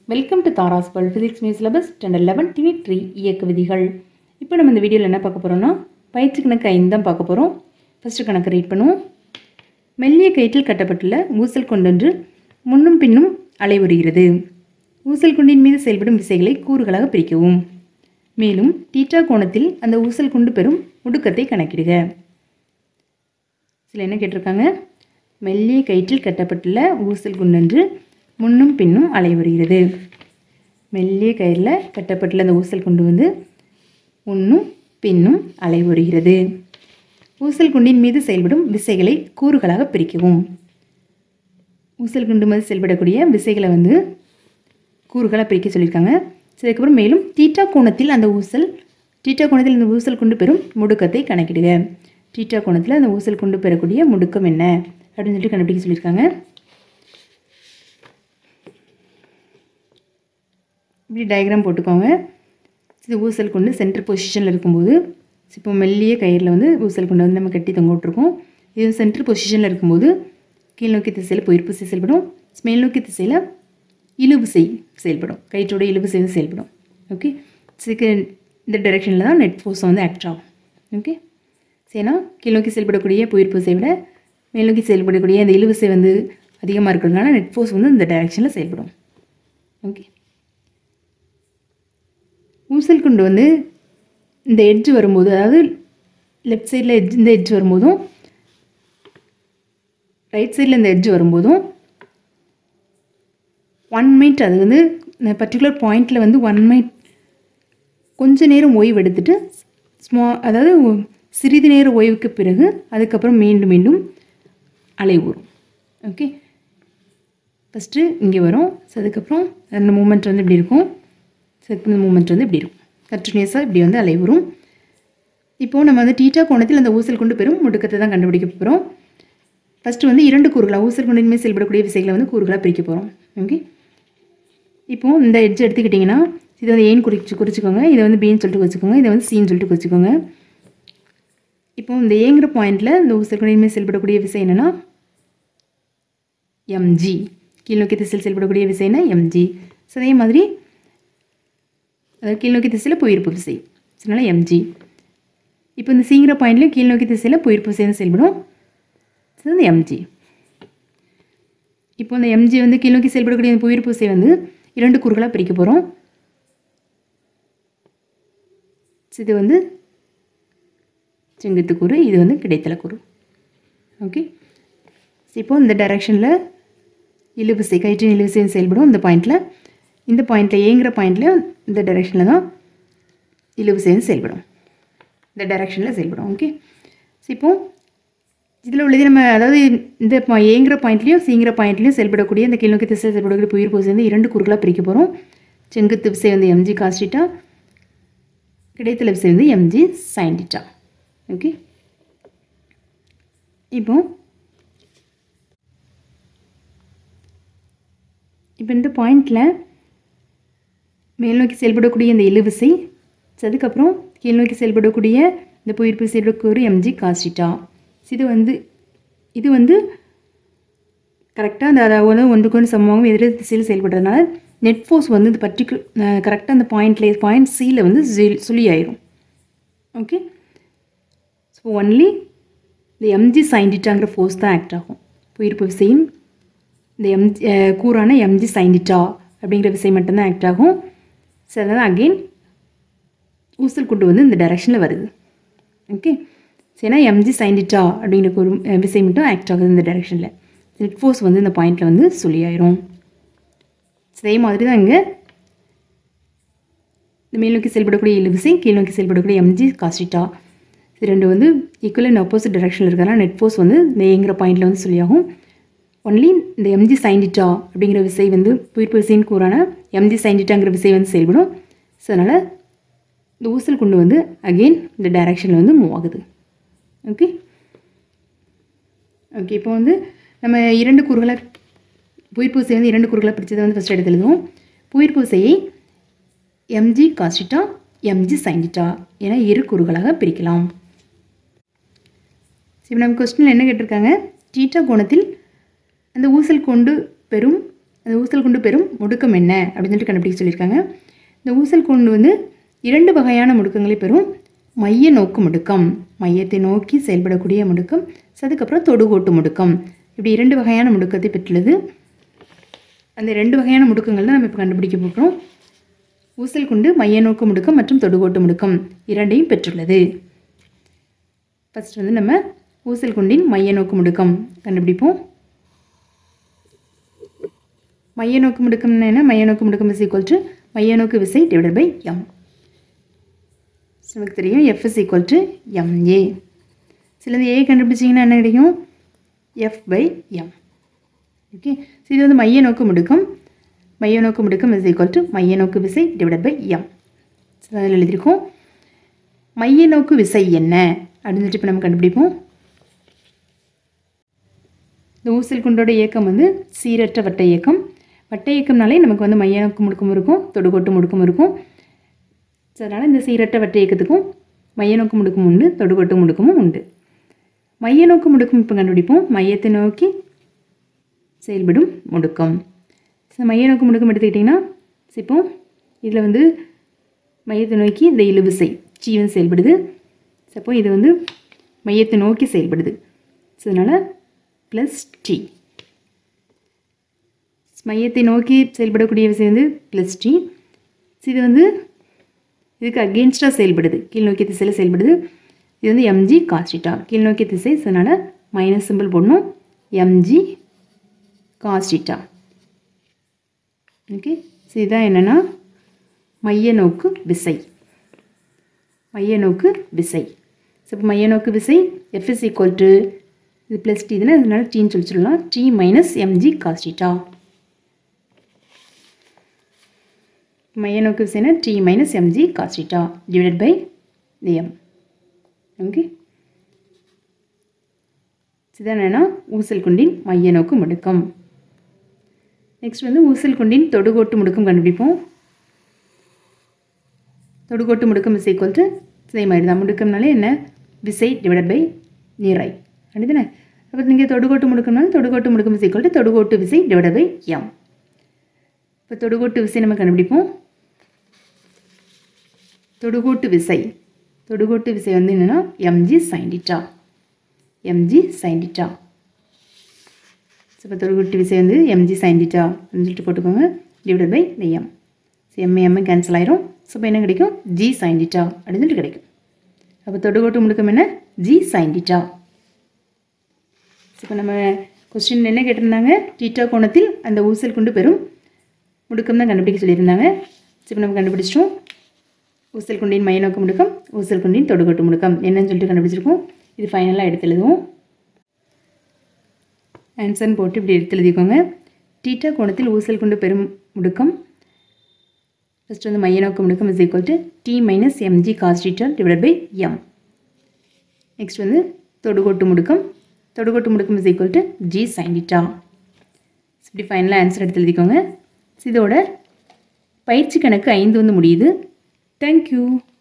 welcome to Tara's world physics new syllabus standard eleven TV three இயக்க விதிகள் இப்போ நம்ம இந்த வீடியோவில் என்ன பார்க்க போகிறோம்னா பயிற்சி கணக்கு ஐந்து தான் பார்க்க போகிறோம் ஃபஸ்ட்டு கணக்கு ரீட் பண்ணுவோம் மெல்லிய கயிற்றில் கட்டப்பட்டுள்ள ஊசல் கொண்டொன்று முன்னும் பின்னும் அலைவுறுகிறது ஊசல் குண்டின் மீது செயல்படும் விசைகளை கூறுகளாக பிரிக்கவும் மேலும் டீட்டா கோணத்தில் அந்த ஊசல் குண்டு பெறும் முடுக்கத்தை கணக்கிடுக சில என்ன கேட்டிருக்காங்க மெல்லிய கயிற்றில் கட்டப்பட்டுள்ள ஊசல் குண்டொன்று முன்னும் பின்னும் அலைவருகிறது மெல்லிய கயிறில் கட்டப்பட்டுள்ள அந்த ஊசல் குண்டு வந்து முன்னும் பின்னும் அலைவருகிறது ஊசல் குண்டின் மீது செயல்படும் விசைகளை கூறுகளாக பிரிக்கவும் ஊசல் குண்டு மீது செயல்படக்கூடிய விசைகளை வந்து கூறுகளாக பிரிக்க சொல்லியிருக்காங்க சரி, அதுக்கப்புறம் மேலும் தீட்டா கோணத்தில் அந்த ஊசல் தீட்டா கோணத்தில் அந்த ஊசல் கொண்டு பெறும் முடுக்கத்தை கணக்கிடுக தீட்டா கோணத்தில் அந்த ஊசல் கொண்டு பெறக்கூடிய முடுக்கம் என்ன அப்படின்னு சொல்லிட்டு கண்டுபிடிக்க சொல்லியிருக்காங்க இப்படி டயக்ராம் போட்டுக்கோங்க இது ஊசல் கொண்டு சென்டர் பொசிஷனில் இருக்கும்போது இப்போ மெல்லிய கயிறில் வந்து ஊசல் கொண்டு வந்து நம்ம கட்டி தொங்க விட்ருக்கோம் இது சென்டர் பொசிஷனில் இருக்கும்போது கீழ் நோக்கி திசையில் பொயிர்ப்பு விசை செயல்படும் மேல் நோக்கி திசையில் இழுவிசை செயல்படும் கயிற்றோட இழுவிசை வந்து செயல்படும் ஓகே இதுக்கு இந்த டைரெக்ஷனில் தான் நெட் ஃபோர்ஸ் வந்து ஆக்ட் ஆகும் ஓகே சரினா கீழ் நோக்கி செயல்படக்கூடிய புயிர்ப்பு விசையை விட மேல் நோக்கி செயல்படக்கூடிய இந்த இழுவிசை வந்து அதிகமாக இருக்கிறதுனால நெட் ஃபோர்ஸ் வந்து இந்த டைரெக்ஷனில் செயல்படும் ஓகே ஊசல் குண்டு வந்து இந்த எட்ஜ் வரும்போது அதாவது லெஃப்ட் சைடில் எட்ஜ் இந்த எட்ஜ் வரும்போதும் ரைட் சைடில் இந்த எட்ஜ் வரும்போதும் ஒன் மினிட் அது வந்து பர்டிகுலர் பாயிண்டில் வந்து ஒன் மினிட் கொஞ்ச நேரம் ஓய்வு எடுத்துட்டு ஸ்மா அதாவது சிறிது நேர ஓய்வுக்கு பிறகு அதுக்கப்புறம் மீண்டும் மீண்டும் அலை ஊறும் ஓகே ஃபஸ்ட்டு இங்கே வரும் ஸோ அதுக்கப்புறம் அந்த மூமெண்ட் வந்து இப்படி இருக்கும் ஸோ இந்த மூமெண்ட் வந்து இப்படி இருக்கும் கண்டினியூஸாக இப்படி வந்து அலை வரும் இப்போது நம்ம வந்து டீட்டா கோணத்தில் அந்த ஊசல் கொண்டு பெறும் முடுக்கத்தை தான் கண்டுபிடிக்க போகிறோம் ஃபஸ்ட்டு வந்து இரண்டு கூறுகளாக ஊசல் கொண்டின்மை செயல்படக்கூடிய விசைகளை வந்து கூறுகளாக பிரிக்க போகிறோம் ஓகே இப்போது இந்த எட்ஜ் எடுத்துக்கிட்டிங்கன்னா இதை வந்து ஏன்னு குறிச்சு குறிச்சிக்கோங்க இதை வந்து பின்னு சொல்லிட்டு குறிச்சிக்கோங்க இதை வந்து சின்னு சொல்லிட்டு குறிச்சிக்கோங்க இப்போ இந்த ஏங்கிற பாயிண்டில் இந்த ஊசல் கொண்டின்மை செயல்படக்கூடிய விசை என்னென்னா எம்ஜி கீழ்நோக்கி திசையில் செயல்படக்கூடிய விசைனா எம்ஜி ஸோ அதே மாதிரி அதாவது கீழ்நோக்கி திசையில் புயிர்ப்பு விசை அதனால எம்ஜி இப்போ இந்த சிங்கிற பாயிண்ட்லையும் கீழ்நோக்கி திசையில் புயிர்ப்பு விசை வந்து செயல்படும் ஸோ இந்த எம்ஜி இப்போ இந்த எம்ஜி வந்து கீழ்நோக்கி செயல்படக்கூடிய இந்த புயிர்ப்பு விசை வந்து இரண்டு கூறுகளாக பிரிக்க போகிறோம் இது வந்து செங்குத்து கூறு இது வந்து கிடைத்தல கூறு ஓகே இப்போ இந்த டைரெக்ஷனில் இழுவிசை கயிற்றின் இழுவிசை செயல்படும் இந்த பாயிண்டில் இந்த பாயிண்டில் ஏங்கிற பாயிண்டில் இந்த டைரெக்ஷனில் தான் இழுவிசை வந்து செயல்படும் இந்த டைரெக்ஷனில் செயல்படும் ஓகே இப்போ இதில் உள்ளது நம்ம அதாவது இந்த பா- ஏங்கிற பாயிண்ட்லேயும் சீங்கிற பாயிண்ட்லேயும் செயல்படக்கூடிய இந்த கீழ்நோக்கி திசை செயல்படக்கூடிய புயிர் பூசை வந்து இரண்டு குறுக்களாக பிரிக்க போகிறோம் செங்குத்து விசை வந்து எம்ஜி காஸ்டிட்டா கிடைத்தல விசை வந்து எம்ஜி சைன்டிட்டா ஓகே இப்போ இப்போ இந்த பாயிண்டில் மேல் நோக்கி செயல்படக்கூடிய இந்த இழுவிசை so அதுக்கப்புறம் கீழ் நோக்கி செயல்படக்கூடிய இந்த புயிர்ப்பு செயல்படக்கூடிய எம்ஜி காஸ்டிட்டா இது வந்து இது வந்து கரெக்டாக அந்த அதாவது ஒன்றுக்கு ஒன்று சமமாகவும் எதிர் திசையில் செயல்படுறதுனால நெட் ஃபோர்ஸ் வந்து இந்த பர்டிகுலர் கரெக்டாக அந்த பாயிண்ட்ல பாயிண்ட் சியில் வந்து சுழி- சுழி ஆயிரும் ஓகே ஸோ ஒன்லி இந்த எம்ஜி சைன்டிட்டாங்கிற ஃபோர்ஸ் தான் ஆக்ட் ஆகும் புயிர்ப்பு விசையின் இந்த எம்ஜி கூறான எம்ஜி சைன்டிட்டா அப்படிங்கிற விசை மட்டும்தான் ஆக்ட் ஆகும் ஸோ அதனால் அகெயின் ஊசல் குண்டு வந்து இந்த டைரெக்ஷனில் வருது ஓகே சரினா எம்ஜி சைன்டிட்டா அப்படிங்கிற ஒரு அஹ், விசை மட்டும் ஆக்ட் ஆகுது இந்த டைரெக்ஷனில் நெட் ஃபோர்ஸ் வந்து இந்த பாயிண்டில் வந்து சொல்லியாயிரும் அதே மாதிரி தான் இங்கே இந்த மேல் நோக்கி செயல்படக்கூடிய இழு விசை கீழ் நோக்கி செயல்படக்கூடிய எம்ஜி காஸ்டிட்டா இது ரெண்டு வந்து ஈக்குவல் அண்ட் ஆப்போசிட் டைரெக்ஷனில் இருக்கிறனால நெட் ஃபோர்ஸ் வந்து இந்த ஏங்கிற பாயிண்டில் வந்து சொல்லியாகும் ஒன்லி இந்த எம்ஜி சைன்டிட்டா அப்படிங்கிற விசை வந்து புயிர்ப்பு விசைன்னு கூறான எம்ஜி சைன்டிட்டாங்கிற விசை வந்து செயல்படும் ஸோ அதனால் இந்த ஊசல் குண்டு வந்து அகெயின் இந்த டைரெக்ஷனில் வந்து மூவ் ஆகுது ஓகே ஓகே இப்போ வந்து நம்ம இரண்டு கூறுகளை புயிர்ப்பு விசை வந்து இரண்டு கூறுகளை பிரித்ததை வந்து ஃபஸ்ட் எடுத்து எழுதுவோம் புயிர்ப்பு விசையை எம்ஜி காஸ்டிட்டா எம்ஜி சைன்டிட்டா என இரு கூறுகளாக பிரிக்கலாம் இப்போ நம்ம கொஸ்டினில் என்ன கேட்டிருக்காங்க டீட்டா கோணத்தில் அந்த ஊசல் கொண்டு பெறும் அந்த ஊசல் கொண்டு பெறும் முடுக்கம் என்ன அப்படின்னு சொல்லிட்டு கண்டுபிடிக்க சொல்லியிருக்காங்க இந்த ஊசல் கொண்டு வந்து இரண்டு வகையான முடுக்கங்களை பெறும் மைய நோக்கு முடுக்கம் மையத்தை நோக்கி செயல்படக்கூடிய முடுக்கம் so அதுக்கப்புறம் தொடுகோட்டு முடுக்கம் இப்படி இரண்டு வகையான முடுக்கத்தை பெற்றுள்ளது அந்த ரெண்டு வகையான முடுக்கங்கள் தான் நம்ம இப்போ கண்டுபிடிக்க போகிறோம் ஊசல் கொண்டு மைய நோக்கு முடுக்கம் மற்றும் தொடுகோட்டு முடுக்கம் இரண்டையும் பெற்றுள்ளது ஃபர்ஸ்ட் வந்து நம்ம ஊசல் குண்டின் மைய நோக்கு முடுக்கம் கண்டுபிடிப்போம் மைய நோக்கு முடுக்கம்னா என்ன மைய நோக்கு முடுக்கம் இஸ் ஈக்குவல் டு மைய நோக்கு விசை டிவைடட் பை எம் நமக்கு தெரியும் F is equal to MA சிலது ஏ கண்டுபிடிச்சிங்கன்னா என்ன கிடைக்கும் F by M okay so இது வந்து மைய நோக்கு முடுக்கம் மைய நோக்கு முடுக்கம் இஸ் ஈக்குவல் டு மைய நோக்கு விசை டிவைடட் பை எம் ஸோ அதில் எழுதியிருக்கோம் மைய நோக்கு விசை என்ன அப்படின்னு சொல்லிட்டு இப்போ நம்ம கண்டுபிடிப்போம் இந்த ஊசல் குண்டோட இயக்கம் வந்து சீரற்ற வட்ட இயக்கம் வட்ட இயக்கம்னாலே நமக்கு வந்து மைய நோக்கு முடுக்கம் இருக்கும் தொடுகோட்டு முடுக்கம் இருக்கும் ஸோ அதனால் இந்த சீரற்ற வட்ட இயக்கத்துக்கும் மைய நோக்கு முடுக்கம் உண்டு தொடுகோட்டு முடுக்கமும் உண்டு மைய நோக்கு முடுக்கம் இப்போ கண்டுபிடிப்போம் மையத்தை நோக்கி செயல்படும் முடுக்கம் ஸோ மைய நோக்கு முடுக்கம் எடுத்துக்கிட்டிங்கன்னா இப்போ இதில் வந்து மையத்தை நோக்கி இந்த இழுவிசை ஜீவன் செயல்படுது ஸோ அப்போ இது வந்து மையத்தை நோக்கி செயல்படுது ஸோ அதனால் ப்ளஸ் டி மையத்தை நோக்கி செயல்படக்கூடிய விசை வந்து ப்ளஸ் டி இது வந்து இதுக்கு அகெயின்ஸ்டாக செயல்படுது கீழ்நோக்கிய திசையில் செயல்படுது இது வந்து எம்ஜி காஸ்டிட்டா கீழ்நோக்கிய திசை ஸோ அதனால் மைனஸ் சிம்பிள் போடணும் எம்ஜி காஸ்டிட்டா ஓகே ஸோ இதுதான் என்னென்னா மைய நோக்கு விசை மைய நோக்கு விசை ஸோ இப்போ மைய நோக்கு விசை எஃப் இஸ் ஈக்குவல் டு இது ப்ளஸ் டி தானே அதனால டீன்னு சொல்லி சொல்லலாம் டி மைனஸ் எம்ஜி காஸ்டிட்டா மைய நோக்கு விசைனா T minus MG cos theta divided by M okay இதுதான் என்னென்னா ஊசல் குண்டின் மைய நோக்கு முடுக்கம் நெக்ஸ்ட் வந்து ஊசல் குண்டின் தொடுகோட்டு முடுக்கம் கண்டுபிடிப்போம் தொடுகோட்டு முடுக்கம் இஸ் ஈக்குவல் டு இதே மாதிரி தான் முடுக்கம்னாலே என்ன விசை டிவைடட் பை நிறை அப்படிதானே அப்போ நீங்கள் தொடுகோட்டு முடுக்கம்னாலும் தொடுகோட்டு முடுக்கம் இஸ் ஈக்குவல் டு தொடுகோட்டு விசை டிவைடட் பை எம் இப்போ தொடுகோட்டு விசை நம்ம கண்டுபிடிப்போம் தொடுகோட்டு விசை தொடுகோட்டு விசை வந்து என்னென்னா MG sin theta MG sin theta so இப்போ தொடுகோட்டு விசை வந்து எம்ஜி சைன்டிட்டா சொல்லிட்டு போட்டுக்கோங்க டிவைடட் பை இந்த M so M M cancel ஆயிரும் ஸோ இப்போ என்ன கிடைக்கும் ஜி சைன்டிட்டா அப்படின்னு சொல்லிட்டு கிடைக்கும் அப்போ தொடுகோட்டு முடுக்கம் என்ன ஜி சைன்டிட்டா ஸோ இப்போ நம்ம கொஸ்டின் என்ன கேட்டிருந்தாங்க டீட்டா கோணத்தில் அந்த ஊசல் கொண்டு பெறும் முடுக்கம் தான் கண்டுபிடிக்க சொல்லியிருந்தாங்க ஸோ இப்போ நம்ம கண்டுபிடிச்சிட்டோம் ஊசல் குண்டின் மையநோக்கு முடுக்கம் ஊசல் குண்டின் தொடுகோட்டு முடுக்கம் என்னன்னு சொல்லிட்டு கண்டுபிடிச்சிருக்கோம் இது ஃபைனலாக எடுத்து எழுதுவோம் ஆன்சர்னு போட்டு இப்படி எடுத்து எழுதிக்கோங்க டீட்டா கோணத்தில் ஊசல் கொண்டு பெறும் முடுக்கம் ஃபஸ்ட் வந்து மையநோக்கு முடுக்கம் is equal to T minus MG cos theta divide by M next வந்து தொடுகோட்டு முடுக்கம் தொடுகோட்டு முடுக்கம் is equal to G sin theta இப்படி ஃபைனலாக ஆன்சர் எடுத்து எழுதிக்கோங்க இதோட பயிற்சி கணக்கு ஐந்து வந்து முடியுது தேங்க்யூ